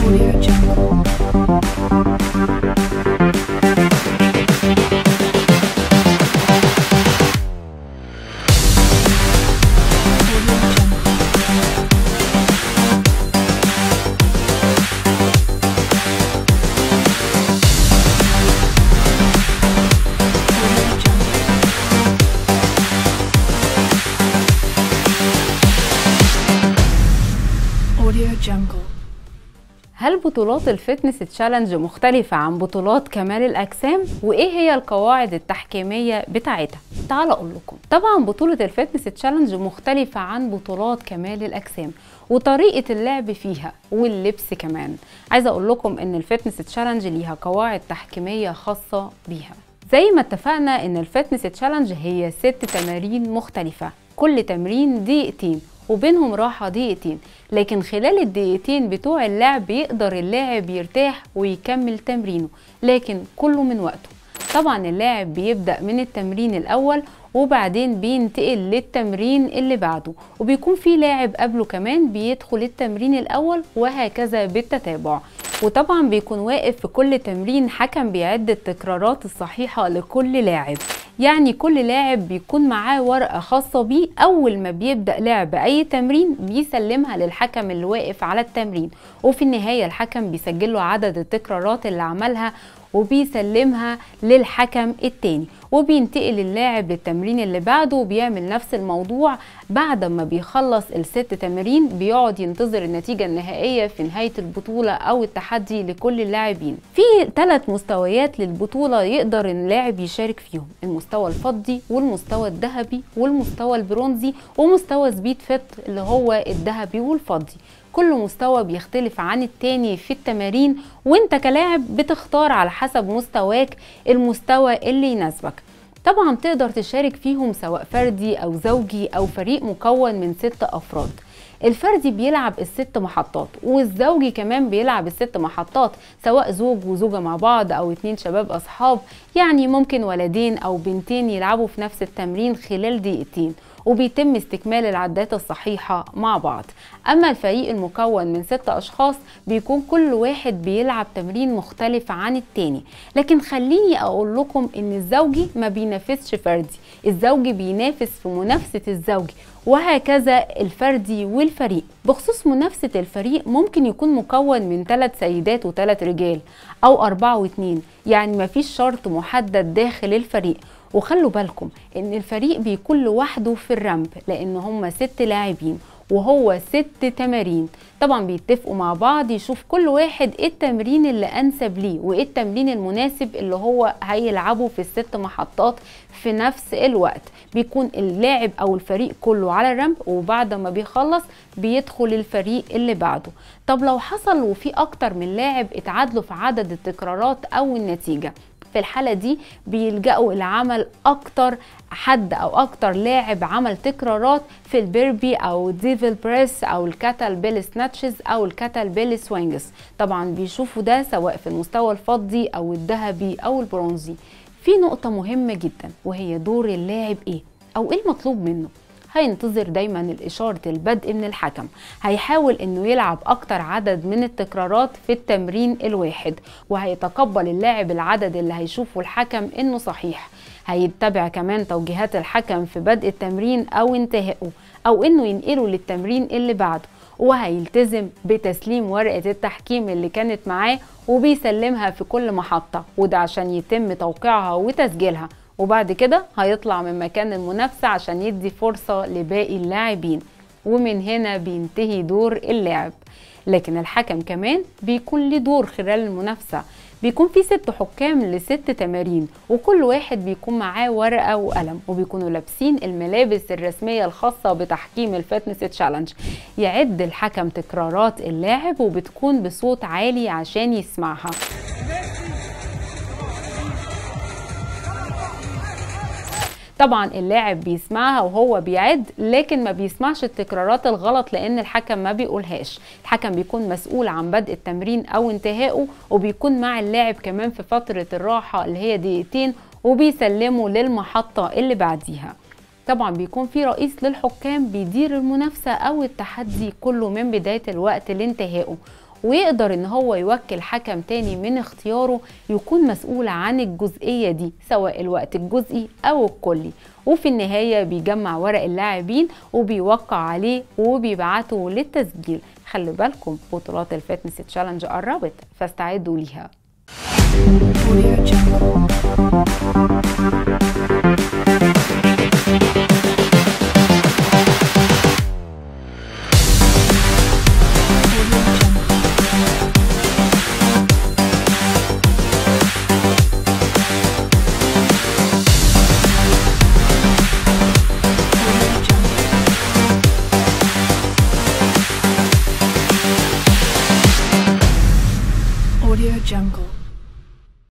Audio Jungle. Audio Jungle. Audio Jungle. Audio Jungle. هل بطولات الفتنس تشالنج مختلفة عن بطولات كمال الأجسام؟ وإيه هي القواعد التحكيمية بتاعتها؟ تعال أقول لكم طبعا بطولة الفتنس تشالنج مختلفة عن بطولات كمال الأجسام وطريقة اللعب فيها واللبس كمان عايزة أقول لكم إن الفتنس تشالنج ليها قواعد تحكيمية خاصة بيها زي ما اتفقنا إن الفتنس تشالنج هي ست تمارين مختلفة كل تمرين دقيقتين وبينهم راحة دقيقتين لكن خلال الدقيقتين بتوع اللعب يقدر اللاعب يرتاح ويكمل تمرينه لكن كله من وقته طبعا اللاعب بيبدأ من التمرين الأول وبعدين بينتقل للتمرين اللي بعده وبيكون في لاعب قبله كمان بيدخل التمرين الأول وهكذا بالتتابع وطبعا بيكون واقف في كل تمرين حكم بيعد التكرارات الصحيحة لكل لاعب يعني كل لاعب بيكون معاه ورقة خاصة بيه أول ما بيبدأ لعب أي تمرين بيسلمها للحكم اللي واقف على التمرين وفي النهاية الحكم بيسجل له عدد التكرارات اللي عملها وبيسلمها للحكم التاني وبينتقل اللاعب للتمرين اللي بعده وبيعمل نفس الموضوع بعد ما بيخلص الست تمارين بيقعد ينتظر النتيجة النهائية في نهاية البطولة أو التحدي لكل اللاعبين في ثلاث مستويات للبطولة يقدر اللاعب يشارك فيهم المستوى الفضي والمستوى الذهبي والمستوى البرونزي ومستوى سبيد فيت اللي هو الذهبي والفضي كل مستوى بيختلف عن التاني في التمارين وانت كلاعب بتختار على حسب مستواك المستوى اللي يناسبك طبعا تقدر تشارك فيهم سواء فردي او زوجي او فريق مكون من ست افراد الفردي بيلعب الست محطات والزوجي كمان بيلعب الست محطات سواء زوج وزوجة مع بعض او اتنين شباب اصحاب يعني ممكن ولدين او بنتين يلعبوا في نفس التمرين خلال دقيقتين وبيتم استكمال العدات الصحيحة مع بعض أما الفريق المكون من ست أشخاص بيكون كل واحد بيلعب تمرين مختلف عن التاني لكن خليني أقول لكم إن الزوجي ما بينافسش فردي الزوجي بينافس في منافسة الزوجي وهكذا الفردي والفريق بخصوص منافسة الفريق ممكن يكون مكون من ثلاث سيدات وثلاث رجال أو أربعة واثنين يعني مفيش شرط محدد داخل الفريق وخلوا بالكم ان الفريق بيكون لوحده في الرمب لان هم ست لاعبين وهو ست تمارين طبعا بيتفقوا مع بعض يشوف كل واحد ايه التمرين اللي انسب ليه وايه التمرين المناسب اللي هو هيلعبه في الست محطات في نفس الوقت بيكون اللاعب او الفريق كله على الرمب وبعد ما بيخلص بيدخل الفريق اللي بعده طب لو حصل وفي اكتر من لاعب اتعادلوا في عدد التكرارات او النتيجه في الحالة دي بيلجأوا لعمل أكتر حد أو أكتر لاعب عمل تكرارات في البيربي أو ديفل بريس أو الكاتل بيل سناتشز أو الكاتل بيل سوينجز طبعا بيشوفوا ده سواء في المستوى الفضي أو الذهبي أو البرونزي في نقطة مهمة جدا وهي دور اللاعب إيه أو إيه المطلوب منه هينتظر دايما الإشارة البدء من الحكم هيحاول انه يلعب اكتر عدد من التكرارات في التمرين الواحد وهيتقبل اللاعب العدد اللي هيشوفه الحكم انه صحيح هيتبع كمان توجيهات الحكم في بدء التمرين او انتهائه او انه ينقله للتمرين اللي بعده وهيلتزم بتسليم ورقة التحكيم اللي كانت معاه وبيسلمها في كل محطة وده عشان يتم توقيعها وتسجيلها وبعد كده هيطلع من مكان المنافسة عشان يدي فرصة لباقي اللاعبين ومن هنا بينتهي دور اللاعب لكن الحكم كمان بيكون له دور خلال المنافسة بيكون في ست حكام لست تمارين وكل واحد بيكون معاه ورقة وقلم وبيكونوا لابسين الملابس الرسمية الخاصة بتحكيم الفتنس تشالنج يعد الحكم تكرارات اللاعب وبتكون بصوت عالي عشان يسمعها طبعا اللاعب بيسمعها وهو بيعد لكن ما بيسمعش التكرارات الغلط لان الحكم ما بيقولهاش الحكم بيكون مسؤول عن بدء التمرين او انتهائه وبيكون مع اللاعب كمان في فترة الراحة اللي هي دقيقتين وبيسلمه للمحطة اللي بعديها طبعا بيكون في رئيس للحكام بيدير المنافسة او التحدي كله من بداية الوقت لانتهائه ويقدر ان هو يوكل حكم تاني من اختياره يكون مسؤول عن الجزئية دي سواء الوقت الجزئي او الكلي وفي النهاية بيجمع ورق اللاعبين وبيوقع عليه وبيبعته للتسجيل خلي بالكم بطولات الفتنس تشالنج قربت فاستعدوا ليها Audio Jungle.